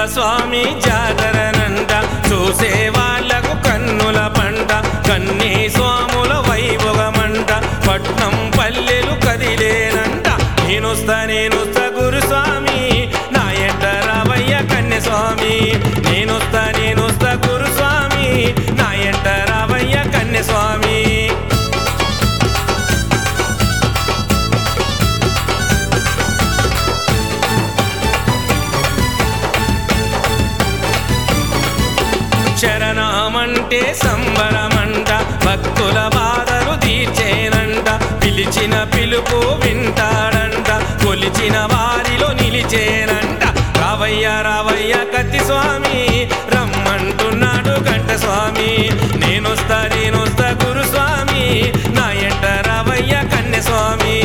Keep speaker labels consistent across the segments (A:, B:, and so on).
A: స్వామి జాతరనంట చూసే వాళ్ళకు కన్నుల పంట కన్నీ స్వాముల వైభవమంట పట్నం పల్లెలు కదిలేనంట నేనొస్తా నేనొస్తా గురుస్వామి నా ఎంట రావయ్య కన్య స్వామి నేనొస్తా నేనొస్తా గురుస్వామి నా ఎంట రావయ్య కన్య స్వామి శరణమంటే సంబరమంట భక్తుల బాధలు తీర్చేనంట పిలిచిన పిలుపు వింటాడంట కొలిచిన వారిలో నిలిచేనంట రావయ్య రావయ్య కత్తి స్వామి రమ్మంటున్నాడు గంట స్వామి నేనొస్తా నేనొస్తా గురుస్వామి నా ఎంట రావయ్య కన్య స్వామి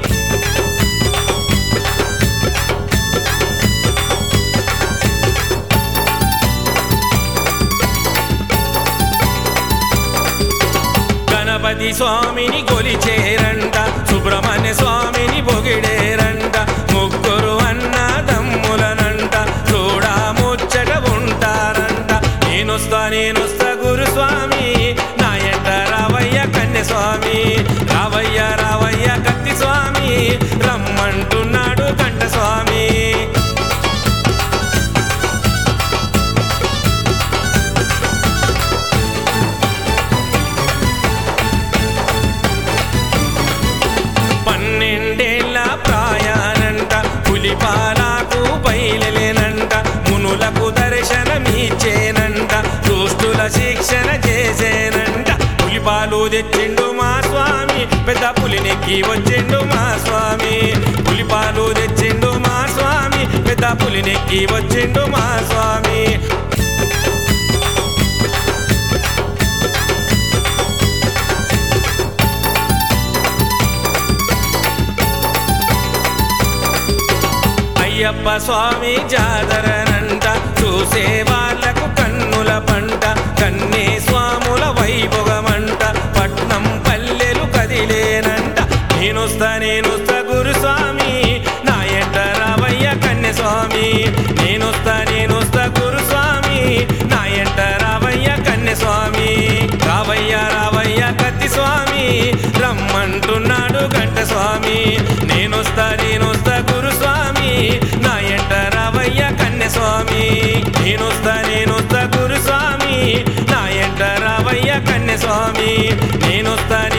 A: గణపతి స్వామిని కొలిచేరంట సుబ్రహ్మణ్య స్వామిని పొగిడేరంట ముగ్గురు అన్న తమ్ములనంట చూడా ముచ్చట ఉంటారంట నేనొస్తా నేనొస్తా గురుస్వామి నా ఎంట రావయ్య కన్య స్వామి రావయ్య రావయ్య కత్తి స్వామి రమ్మంటున్నాడు కంట స్వామి పన్నెండేళ్ల ప్రాయానంట పులిపాలకు బయలులేనంట మునులకు దర్శనమిచ్చేనంట దుష్టుల శిక్షణ చేసేనంట పులిపాలు తెచ్చిండు మా స్వామి పెద్ద పులినెక్కి వచ్చిండు మా స్వామి పులిపాలు తెచ్చిండు మా స్వామి పెద్ద పులినెక్కి వచ్చిండు మా స్వామి అయ్యప్ప స్వామి జాతరనంట చూసే వాళ్ళకు కన్నుల పంట కన్నే స్వాముల వైభవమంట పట్నం పల్లెలు కదిలేనంట నేనొస్తా నేనొస్తా గురుస్వామి నా ఎంట రావయ్య కన్య స్వామి నేనొస్తా నేనొస్తా గురుస్వామి నా ఎంట రావయ్య కన్య స్వామి రావయ్య రావయ్య కత్తి స్వామి రమ్మంటున్నాడు గంట స్వామి నేనొస్తా నేనొస్తా గురుస్వామి నా ఎంట రావయ్య కన్య స్వామి నేనొస్తా నేనొస్తా గురుస్వామి నా ఎంట రావయ్య కన్య స్వామి నేనొస్తా